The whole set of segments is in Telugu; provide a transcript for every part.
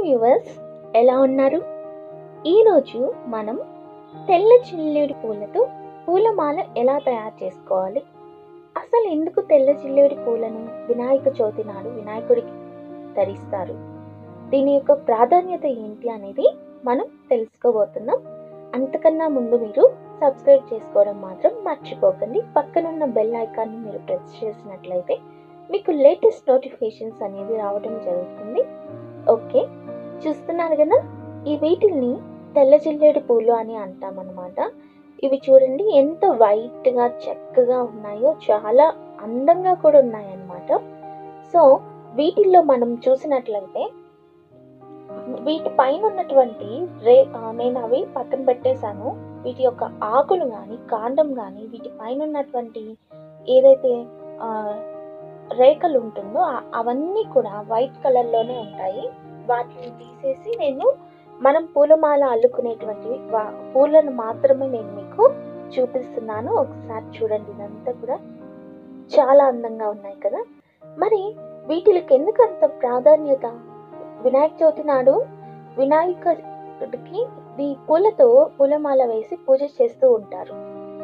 వ్యూవర్స్ ఎలా ఉన్నారు ఈరోజు మనం తెల్ల చిల్లేడు పూలతో పూలమాల ఎలా తయారు చేసుకోవాలి అసలు ఎందుకు తెల్ల చిల్లేడు పూలను వినాయక చవితి నాడు వినాయకుడికి ధరిస్తారు దీని యొక్క ప్రాధాన్యత ఏంటి అనేది మనం తెలుసుకోబోతున్నాం అంతకన్నా ముందు మీరు సబ్స్క్రైబ్ చేసుకోవడం మాత్రం మర్చిపోకండి పక్కనున్న బెల్ ఐకాన్ని మీరు ప్రెస్ చేసినట్లయితే మీకు లేటెస్ట్ నోటిఫికేషన్స్ అనేది రావడం జరుగుతుంది ఓకే చూస్తున్నారు కదా ఈ వీటిల్ని తెల్ల జిల్లేడు పూలు అని అంటామన్నమాట ఇవి చూడండి ఎంత వైట్గా చక్కగా ఉన్నాయో చాలా అందంగా కూడా ఉన్నాయన్నమాట సో వీటిల్లో మనం చూసినట్లయితే వీటి పైన ఉన్నటువంటి రే ఆ, నేను అవి పక్కన పెట్టేశాను వీటి యొక్క ఆకులు కానీ కాండం కానీ వీటి పైన ఉన్నటువంటి ఏదైతే ఆ, రేఖలు ఉంటుందో ఆ- అవన్నీ కూడా వైట్ కలర్లోనే ఉంటాయి వాటిని తీసేసి నేను మనం పూలమాల అల్లుకునేటువంటి వా- పూలను మాత్రమే నేను మీకు చూపిస్తున్నాను ఒకసారి చూడండి ఇదంతా కూడా చాలా అందంగా ఉన్నాయి కదా మరి వీటికి ఎందుకు అంత ప్రాధాన్యత వినాయక చవితి నాడు వినాయకుడికి ఈ పూలతో పూలమాల వేసి పూజ చేస్తూ ఉంటారు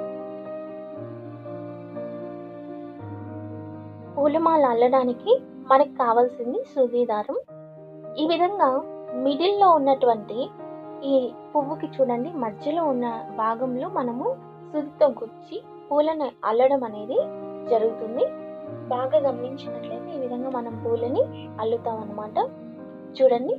పూలమాల అల్లడానికి మనకు కావాల్సింది సూది దారం ఈ విధంగా మిడిల్లో ఉన్నటువంటి ఈ పువ్వుకి చూడండి మధ్యలో ఉన్న భాగంలో మనము సూదితో గుచ్చి పూలను అల్లడం అనేది జరుగుతుంది బాగా గమనించినట్లయితే ఈ విధంగా మనం పూలని అల్లుతాం అన్నమాట చూడండి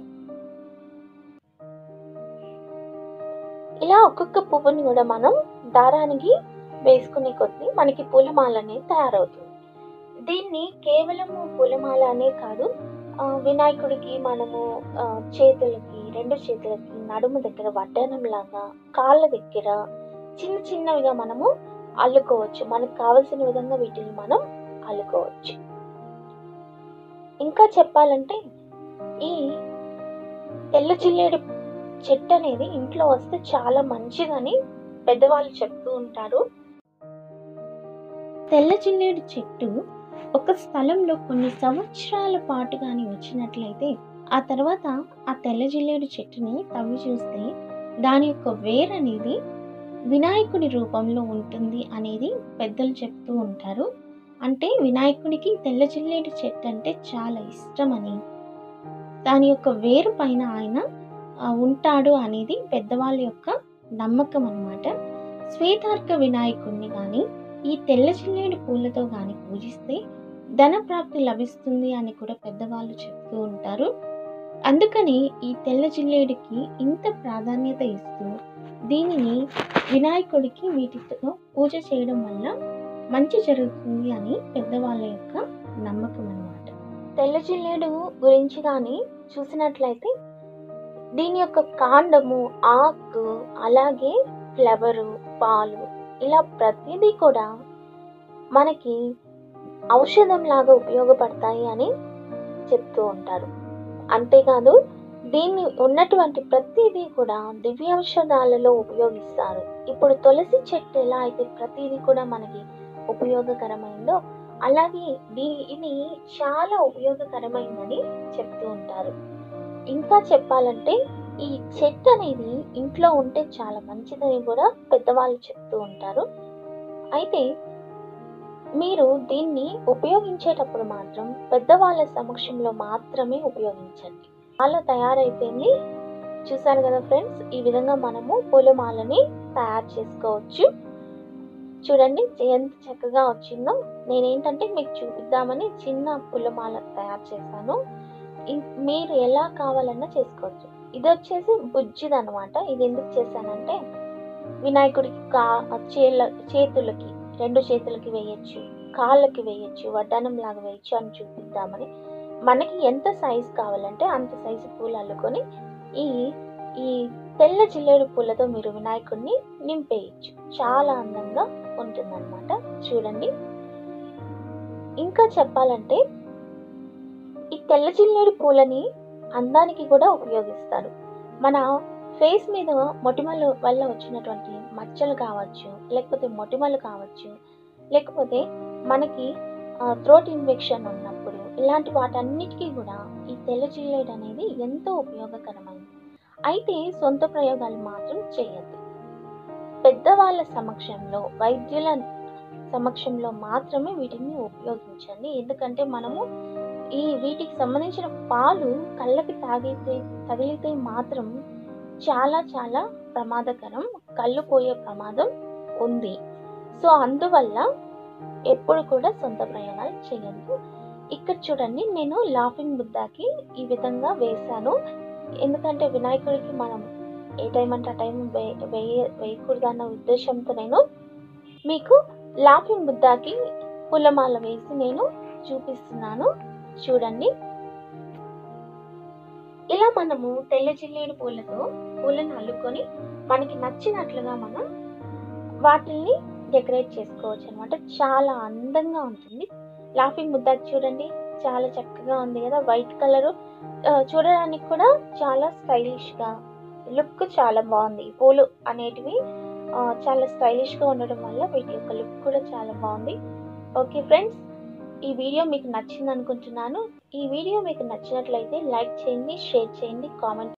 ఇలా ఒక్కొక్క పువ్వుని కూడా మనం దారానికి వేసుకునే కొద్దీ మనకి పూలమాల అనేది తయారవుతుంది దీన్ని కేవలము పూలమాల అనే కాదు ఆ, వినాయకుడికి మనము ఆ, చేతులకి రెండు చేతులకి నడుము దగ్గర వడ్డానం లాగా కాళ్ళ దగ్గర చిన్న చిన్నవిగా మనము అల్లుకోవచ్చు మనకు కావలసిన విధంగా వీటిని మనం అల్లుకోవచ్చు ఇంకా చెప్పాలంటే ఈ తెల్ల చిల్లేడు చెట్టు అనేది ఇంట్లో వస్తే చాలా మంచిదని పెద్దవాళ్ళు చెప్తూ ఉంటారు తెల్ల చిల్లేడు చెట్టు ఒక స్థలంలో కొన్ని సంవత్సరాల పాటు కానీ వచ్చినట్లయితే ఆ తర్వాత ఆ తెల్ల జిల్లేడు చెట్టుని తవ్వి చూస్తే దాని యొక్క వేర్ అనేది వినాయకుడి రూపంలో ఉంటుంది అనేది పెద్దలు చెప్తూ ఉంటారు అంటే వినాయకుడికి తెల్ల జిల్లేడు చెట్టు అంటే చాలా ఇష్టమని దాని యొక్క వేరు పైన ఆయన ఆ, ఉంటాడు అనేది పెద్దవాళ్ళ యొక్క నమ్మకం అన్నమాట శ్వేతార్క వినాయకుడిని కానీ ఈ తెల్ల చిల్లేడు పూలతో కానీ పూజిస్తే ధన ప్రాప్తి లభిస్తుంది అని కూడా పెద్దవాళ్ళు చెప్తూ ఉంటారు అందుకని ఈ తెల్ల జిల్లేడికి ఇంత ప్రాధాన్యత ఇస్తూ దీనిని వినాయకుడికి వీటితో పూజ చేయడం వల్ల మంచి జరుగుతుంది అని పెద్దవాళ్ళ యొక్క నమ్మకం అన్నమాట తెల్ల జిల్లేడు గురించి కానీ చూసినట్లయితే దీని యొక్క కాండము ఆకు అలాగే ఫ్లవరు పాలు ఇలా ప్రతిదీ కూడా మనకి ఔషధం లాగా ఉపయోగపడతాయి అని చెప్తూ ఉంటారు అంతేకాదు దీన్ని ఉన్నటువంటి ప్రతిదీ కూడా దివ్యౌషధాలలో ఉపయోగిస్తారు ఇప్పుడు తులసి చెట్టు ఎలా అయితే ప్రతిదీ కూడా మనకి ఉపయోగకరమైందో అలాగే దీ- ఇది చాలా ఉపయోగకరమైందని చెప్తూ ఉంటారు ఇంకా చెప్పాలంటే ఈ చెట్టు అనేది ఇంట్లో ఉంటే చాలా మంచిదని కూడా పెద్దవాళ్ళు చెప్తూ ఉంటారు అయితే మీరు దీన్ని ఉపయోగించేటప్పుడు మాత్రం పెద్దవాళ్ళ సమక్షంలో మాత్రమే ఉపయోగించండి మాల తయారైపోయింది చూసారు కదా ఫ్రెండ్స్ ఈ విధంగా మనము పూలమాలని తయారు చేసుకోవచ్చు చూడండి ఎంత చక్కగా వచ్చిందో నేనేంటంటే మీకు చూపిద్దామని చిన్న పూలమాల తయారు చేశాను ఇం- మీరు ఎలా కావాలన్నా చేసుకోవచ్చు ఇది వచ్చేసి బుజ్జిది అనమాట ఇది ఎందుకు చేశానంటే వినాయకుడికి కా చేల చేతులకి రెండు చేతులకి వేయచ్చు కాళ్ళకి వేయచ్చు వడ్డానం లాగా వేయచ్చు అని చూపిద్దామని మనకి ఎంత సైజు కావాలంటే అంత సైజు పూలు అల్లుకొని ఈ ఈ తెల్ల జిల్లేడు పూలతో మీరు వినాయకుడిని నింపేయచ్చు చాలా అందంగా ఉంటుందన్నమాట చూడండి ఇంకా చెప్పాలంటే ఈ తెల్ల జిల్లేడు పూలని అందానికి కూడా ఉపయోగిస్తారు మన ఫేస్ మీద మొటిమలు వల్ల వచ్చినటువంటి మచ్చలు కావచ్చు లేకపోతే మొటిమలు కావచ్చు లేకపోతే మనకి థ్రోట్ ఇన్ఫెక్షన్ ఉన్నప్పుడు ఇలాంటి వాటన్నిటికీ కూడా ఈ తెల్ల జిల్లేడు అనేది ఎంతో ఉపయోగకరమైనది అయితే సొంత ప్రయోగాలు మాత్రం చేయొద్దు పెద్దవాళ్ళ సమక్షంలో వైద్యుల సమక్షంలో మాత్రమే వీటిని ఉపయోగించండి ఎందుకంటే మనము ఈ వీటికి సంబంధించిన పాలు కళ్ళకి తాగితే తగిలితే మాత్రం చాలా చాలా ప్రమాదకరం కళ్ళు పోయే ప్రమాదం ఉంది సో అందువల్ల ఎప్పుడు కూడా సొంత ప్రయోగాలు చేయొద్దు ఇక్కడ చూడండి నేను లాఫింగ్ బుద్ధాకి ఈ విధంగా వేశాను ఎందుకంటే వినాయకుడికి మనం ఏ టైం అంటే ఆ టైం వేయ వేయకూడదు అన్న ఉద్దేశంతో నేను మీకు లాఫింగ్ బుద్ధాకి పూలమాల వేసి నేను చూపిస్తున్నాను చూడండి ఇలా మనము తెల్ల జిల్లేడు పూలతో పూలను అల్లుకొని మనకి నచ్చినట్లుగా మనం వాటిల్ని డెకరేట్ చేసుకోవచ్చు అనమాట చాలా అందంగా ఉంటుంది లాఫింగ్ ముద్దాకి చూడండి చాలా చక్కగా ఉంది కదా వైట్ కలర్ చూడడానికి కూడా చాలా స్టైలిష్గా లుక్ చాలా బాగుంది ఈ పూలు అనేటివి ఆ, చాలా స్టైలిష్గా ఉండడం వల్ల వీటి యొక్క లుక్ కూడా చాలా బాగుంది ఓకే ఫ్రెండ్స్ ఈ వీడియో మీకు నచ్చింది అనుకుంటున్నాను ఈ వీడియో మీకు నచ్చినట్లయితే లైక్ చేయండి షేర్ చేయండి కామెంట్